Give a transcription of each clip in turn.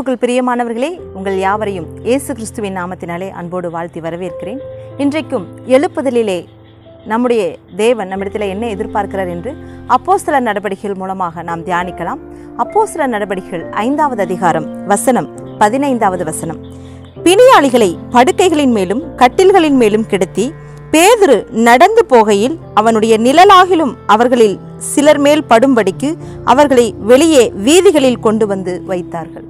கிறிஸ்துவுக்குள் பிரியமானவர்களே உங்கள் யாவரையும் இயேசு கிறிஸ்துவின் நாமத்தினாலே அன்போடு வாழ்த்தி வரவேற்கிறேன் இன்றைக்கும் எழுப்புதலிலே நம்முடைய தேவன் நம்மிடத்தில் என்ன எதிர்பார்க்கிறார் என்று அப்போஸ்தல நடவடிக்கைகள் மூலமாக நாம் தியானிக்கலாம் அப்போஸ்தல நடவடிக்கைகள் ஐந்தாவது அதிகாரம் வசனம் பதினைந்தாவது வசனம் பிணியாளிகளை படுக்கைகளின் மேலும் கட்டில்களின் மேலும் கிடத்தி பேதுரு நடந்து போகையில் அவனுடைய நிழலாகிலும் அவர்களில் சிலர் மேல் படும்படிக்கு அவர்களை வெளியே வீதிகளில் கொண்டு வந்து வைத்தார்கள்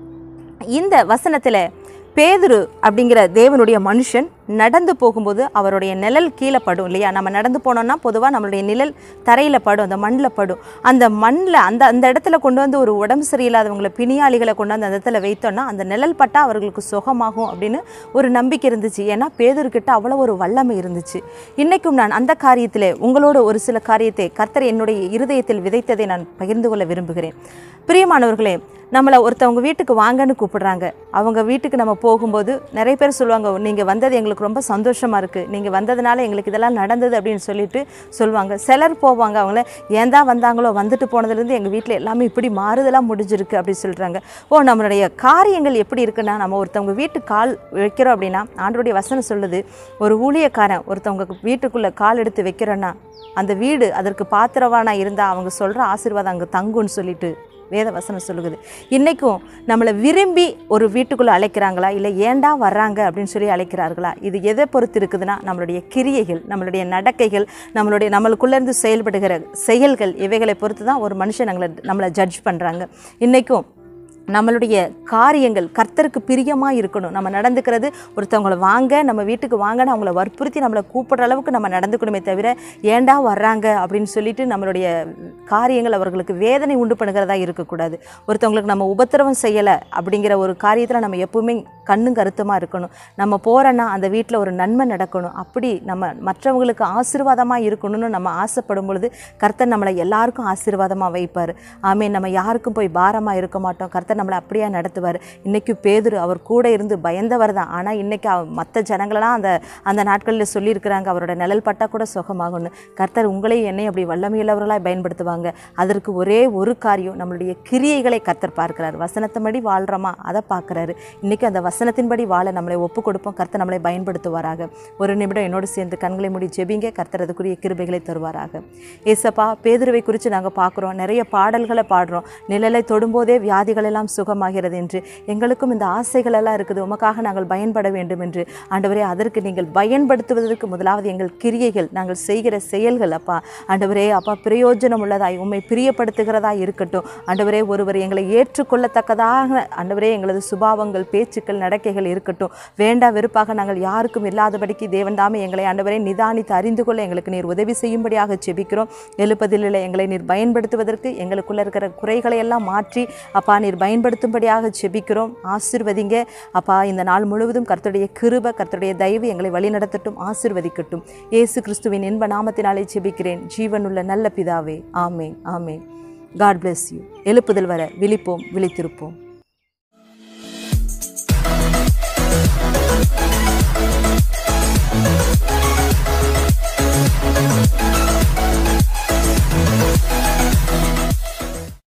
இந்த வசனத்தில் பேதுரு அப்படிங்கிற தேவனுடைய மனுஷன் நடந்து போகும்போது அவருடைய நிழல் கீழே படும் இல்லையா நம்ம நடந்து போனோம்னா பொதுவாக நம்மளுடைய நிழல் தரையில் படும் அந்த மண்ணில் படும் அந்த மண்ணில் அந்த அந்த இடத்துல கொண்டு வந்து ஒரு உடம்பு சரியில்லாதவங்களை பிணியாளிகளை கொண்டு வந்து அந்த இடத்துல வைத்தோம்னா அந்த நிழல் பட்டா அவர்களுக்கு சுகமாகும் அப்படின்னு ஒரு நம்பிக்கை இருந்துச்சு ஏன்னா பேதர்கிட்ட அவ்வளோ ஒரு வல்லமை இருந்துச்சு இன்றைக்கும் நான் அந்த காரியத்தில் உங்களோட ஒரு சில காரியத்தை கர்த்தர் என்னுடைய இருதயத்தில் விதைத்ததை நான் பகிர்ந்து கொள்ள விரும்புகிறேன் பிரியமானவர்களே நம்மளை ஒருத்தவங்க வீட்டுக்கு வாங்கன்னு கூப்பிடுறாங்க அவங்க வீட்டுக்கு நம்ம போகும்போது நிறைய பேர் சொல்லுவாங்க நீங்கள் வந்தது எங்களுக்கு ரொம்ப சந்தோஷமாக இருக்குது நீங்கள் வந்ததுனால எங்களுக்கு இதெல்லாம் நடந்தது அப்படின்னு சொல்லிட்டு சொல்லுவாங்க சிலர் போவாங்க அவங்கள ஏன் தான் வந்தாங்களோ வந்துட்டு போனதுலேருந்து எங்கள் வீட்டில் எல்லாமே இப்படி மாறுதலாக முடிஞ்சிருக்கு அப்படின்னு சொல்கிறாங்க ஓ நம்மளுடைய காரியங்கள் எப்படி இருக்குன்னா நம்ம ஒருத்தவங்க வீட்டுக்கு கால் வைக்கிறோம் அப்படின்னா ஆண்டோடைய வசனம் சொல்லுது ஒரு ஊழியக்காரன் ஒருத்தவங்க வீட்டுக்குள்ளே கால் எடுத்து வைக்கிறோன்னா அந்த வீடு அதற்கு பாத்திரவானா இருந்தால் அவங்க சொல்கிற ஆசீர்வாதம் அங்கே தங்குன்னு சொல்லிட்டு வேத வசனம் சொல்லுகுது இன்றைக்கும் நம்மளை விரும்பி ஒரு வீட்டுக்குள்ளே அழைக்கிறாங்களா இல்லை ஏண்டா வர்றாங்க அப்படின்னு சொல்லி அழைக்கிறார்களா இது எதை பொறுத்து இருக்குதுன்னா நம்மளுடைய கிரியைகள் நம்மளுடைய நடக்கைகள் நம்மளுடைய நம்மளுக்குள்ளேருந்து செயல்படுகிற செயல்கள் இவைகளை பொறுத்து தான் ஒரு மனுஷன் நம்மளை நம்மளை ஜட்ஜ் பண்ணுறாங்க இன்றைக்கும் நம்மளுடைய காரியங்கள் கர்த்தருக்கு பிரியமாக இருக்கணும் நம்ம நடந்துக்கிறது ஒருத்தவங்களை வாங்க நம்ம வீட்டுக்கு வாங்கன்னு அவங்கள வற்புறுத்தி நம்மளை கூப்பிடுற அளவுக்கு நம்ம நடந்துக்கணுமே தவிர ஏண்டா வர்றாங்க அப்படின்னு சொல்லிட்டு நம்மளுடைய காரியங்கள் அவர்களுக்கு வேதனை உண்டு பண்ணுகிறதா இருக்கக்கூடாது ஒருத்தவங்களுக்கு நம்ம உபத்திரவம் செய்யலை அப்படிங்கிற ஒரு காரியத்தில் நம்ம எப்பவுமே கண்ணும் கருத்துமாக இருக்கணும் நம்ம போகிறோன்னா அந்த வீட்டில் ஒரு நன்மை நடக்கணும் அப்படி நம்ம மற்றவங்களுக்கு ஆசீர்வாதமாக இருக்கணும்னு நம்ம ஆசைப்படும் பொழுது கர்த்தர் நம்மளை எல்லாருக்கும் ஆசீர்வாதமாக வைப்பார் ஆமே நம்ம யாருக்கும் போய் பாரமாக இருக்க மாட்டோம் கர்த்தர் நம்மளை அப்படியே நடத்துவார் இன்றைக்கி பேதுரு அவர் கூட இருந்து பயந்தவர் தான் ஆனால் இன்றைக்கி மற்ற ஜனங்களெல்லாம் அந்த அந்த நாட்களில் சொல்லியிருக்கிறாங்க அவரோட நிழல் பட்டா கூட சுகமாகும்னு கர்த்தர் உங்களையும் என்னையும் அப்படி வல்லமையுள்ளவர்களாக பயன்படுத்துவாங்க அதற்கு ஒரே ஒரு காரியம் நம்மளுடைய கிரியைகளை கர்த்தர் பார்க்கிறார் வசனத்தின்படி வாழ்கிறோமா அதை பார்க்குறாரு இன்றைக்கி அந்த வசனத்தின்படி வாழ நம்மளை ஒப்பு கொடுப்போம் கர்த்தர் நம்மளை பயன்படுத்துவாராக ஒரு நிமிடம் என்னோடு சேர்ந்து கண்களை மூடி ஜெபிங்க கர்த்தர் அதுக்குரிய கிருபைகளை தருவாராக ஏசப்பா பேதுருவை குறித்து நாங்கள் பார்க்குறோம் நிறைய பாடல்களை பாடுறோம் நிழலை தொடும்போதே வியாதிகள் எல்லாம் சுகமாகிறது என்று எங்களுக்கும் இந்த ஆசைகள் எல்லாம் இருக்குது உமக்காக நாங்கள் பயன்பட வேண்டும் என்று ஆண்டவரே அதற்கு நீங்கள் பயன்படுத்துவதற்கு முதலாவது எங்கள் கிரியைகள் நாங்கள் செய்கிற செயல்கள் அப்பா ஆண்டவரே அப்பா பிரயோஜனம் உள்ளதாய் உண்மை பிரியப்படுத்துகிறதாய் இருக்கட்டும் ஆண்டவரே ஒருவர் எங்களை ஏற்றுக்கொள்ளத்தக்கதாக ஆண்டவரே எங்களது சுபாவங்கள் பேச்சுக்கள் நடக்கைகள் இருக்கட்டும் வேண்டா வெறுப்பாக நாங்கள் யாருக்கும் இல்லாதபடிக்கு தேவன் தாமே எங்களை ஆண்டவரை நிதானித்து அறிந்து கொள்ள எங்களுக்கு நீர் உதவி செய்யும்படியாக செபிக்கிறோம் எழுப்பதில் எங்களை நீர் பயன்படுத்துவதற்கு எங்களுக்குள்ள இருக்கிற குறைகளை எல்லாம் மாற்றி அப்பா நீர் பயன்படுத்தும்படியாக செபிக்கிறோம் ஆசிர்வதிங்க அப்பா இந்த நாள் முழுவதும் கர்த்தருடைய கிருப கர்த்தருடைய தயவு எங்களை வழிநடத்தட்டும் ஆசிர்வதிக்கட்டும் இயேசு கிறிஸ்துவின் இன்ப நாமத்தினாலே செபிக்கிறேன் ஜீவனுள்ள நல்ல பிதாவே ஆமேன் ஆமேன் காட் bless யூ எழுப்புதல் வர விழிப்போம் விழித்திருப்போம் Thank